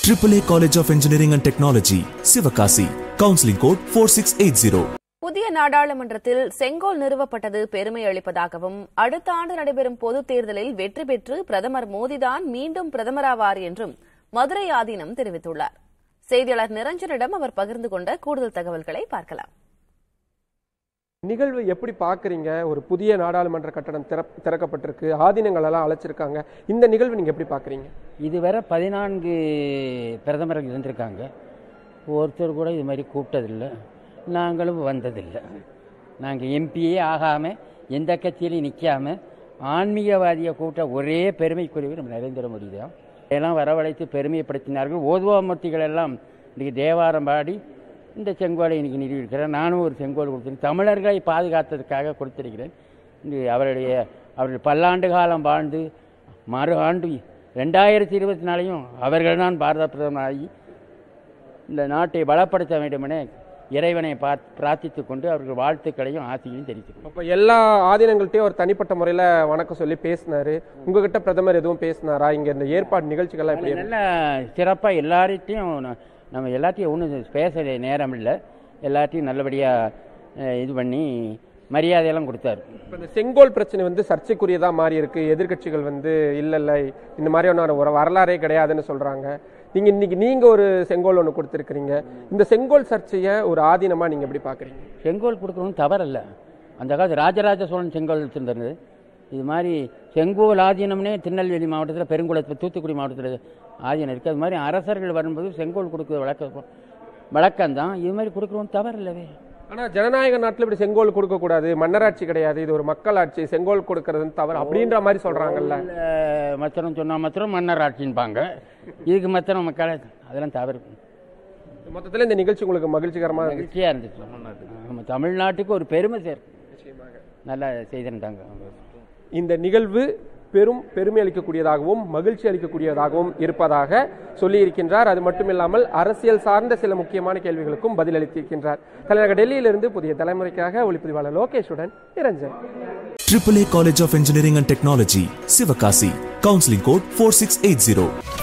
AAA College of Engineering and Technology, Sivakasi. Counseling code 4680. புதிய நாடாளுமன்றத்தில் செங்கோல் நிறுவப்பட்டது பெருமை அளிப்பதாகவும் அடுத்த ஆண்டு நடைபெறும் பொதுத் தேர்தலில் வெற்றி பெற்று பிரதமர் மோடிதான் மீண்டும் பிரதமராவார் என்றும் மதுரை ஆதீனம் தெரிவித்துள்ளார் செய்தியாளர் நிரஞ்சனிடம் அவர் பகிர்ந்து கொண்ட கூடுதல் தகவல்களை பார்க்கலாம் நிகழ்வு எப்படி பார்க்குறீங்க ஒரு புதிய நாடாளுமன்ற கட்டடம் திற திறக்கப்பட்டிருக்கு ஆதீனங்கள் எல்லாம் அழைச்சிருக்காங்க இந்த நிகழ்வு நீங்கள் எப்படி பார்க்குறீங்க இதுவரை பதினான்கு பிரதமர்கள் இருந்திருக்காங்க ஒருத்தர் கூட இது மாதிரி கூப்பிட்டதில்லை நாங்களும் வந்ததில்லை நாங்கள் எம்பியே ஆகாமல் எந்த கட்சியிலையும் நிற்காம ஆன்மீகவாதியை கூட்ட ஒரே பெருமைக்குரியவர் நம்ம நரேந்திர மோடி தான் எல்லாம் வரவழைத்து பெருமைப்படுத்தினார்கள் ஓதுவாமூர்த்திகள் எல்லாம் இன்றைக்கி தேவாரம் பாடி இந்த செங்கோலை இன்னைக்கு நிறுவியிருக்கிறேன் நானும் ஒரு செங்கோல் கொடுத்திருக்கேன் தமிழர்களை பாதுகாத்ததுக்காக கொடுத்திருக்கிறேன் இது அவருடைய அவர்கள் பல்லாண்டு காலம் வாழ்ந்து மறு ஆண்டு ரெண்டாயிரத்தி இருபத்தி நாலையும் அவர்கள் தான் பாரத பிரதமராகி இந்த நாட்டை பலப்படுத்த வேண்டுமென இறைவனை பார் பிரார்த்தித்துக் கொண்டு அவர்கள் வாழ்த்துக்களையும் ஆசையையும் தெரிவித்துக் அப்போ எல்லா ஆதீனங்கள்ட்டையும் ஒரு தனிப்பட்ட முறையில் வணக்கம் சொல்லி பேசினாரு உங்ககிட்ட பிரதமர் எதுவும் பேசினாரா இங்கே இந்த ஏற்பாடு நிகழ்ச்சிகள்லாம் எப்படி இருக்கு? நல்ல சிறப்பாக எல்லார்ட்டையும் ந- நம்ம எல்லாத்தையும் ஒன்றும் பேச நேரம் இல்லை எல்லாத்தையும் நல்லபடியாக இது பண்ணி மரியாதையெல்லாம் கொடுத்தாரு இப்ப இந்த செங்கோல் பிரச்சனை வந்து சர்ச்சைக்குரியதா மாறி இருக்கு எதிர்க்கட்சிகள் வந்து இல்ல இல்ல இந்த மாதிரியான ஒரு வரலாறே கிடையாதுன்னு சொல்றாங்க நீங்க இன்னைக்கு நீங்க ஒரு செங்கோல் ஒன்று கொடுத்துருக்கீங்க இந்த செங்கோல் சர்ச்சையை ஒரு ஆதீனமா நீங்க எப்படி பாக்குறீங்க செங்கோல் கொடுக்கணும் தவறல்ல அந்த காலத்து ராஜராஜ சோழன் செங்கோல் வச்சுருந்தது இது மாதிரி செங்கோல் ஆதீனம்னே திருநெல்வேலி மாவட்டத்தில் பெருங்குளத்தில் தூத்துக்குடி மாவட்டத்தில் ஆதீனம் இருக்குது அது மாதிரி அரசர்கள் வரும்போது செங்கோல் கொடுக்குற வழக்கம் வழக்கம்தான் இது மாதிரி கொடுக்குறோம் தவறில்லவே ஆனா ஜனநாயக நாட்டுல இப்படி செங்கோல் கொடுக்க கூடாது மன்னராட்சி கிடையாது இது ஒரு மக்களாட்சி செங்கோல் கொடுக்கறது தவறு அப்படின்ற மாதிரி சொல்றாங்கல்ல மத்திரம் சொன்னால் மாத்திரம் மன்னர் ஆட்சின்பாங்க இதுக்கு மத்திரம் மக்கள் அதெல்லாம் தவறு மொத்தத்துல இந்த நிகழ்ச்சி உங்களுக்கு மகிழ்ச்சிகரமா இருந்துச்சு மகிழ்ச்சியாக இருந்துச்சு நம்ம தமிழ்நாட்டுக்கு ஒரு பெருமை சேர் நல்லா செய்திருந்தாங்க இந்த நிகழ்வு பெரும் பெருமை அளிக்கக்கூடியதாகவும் மகிழ்ச்சி அளிக்கக்கூடியதாகவும் இருப்பதாக சொல்லியிருக்கின்றார் அது மட்டுமில்லாமல் அரசியல் சார்ந்த சில முக்கியமான கேள்விகளுக்கும் பதிலளித்திருக்கின்றார் தலைநகர் டெல்லியிலிருந்து புதிய தலைமுறைக்காக ஒளிப்பதிவாளர் லோகேஷுடன் Niranjan AAA College of Engineering and Technology, Sivakasi. Counseling code 4680.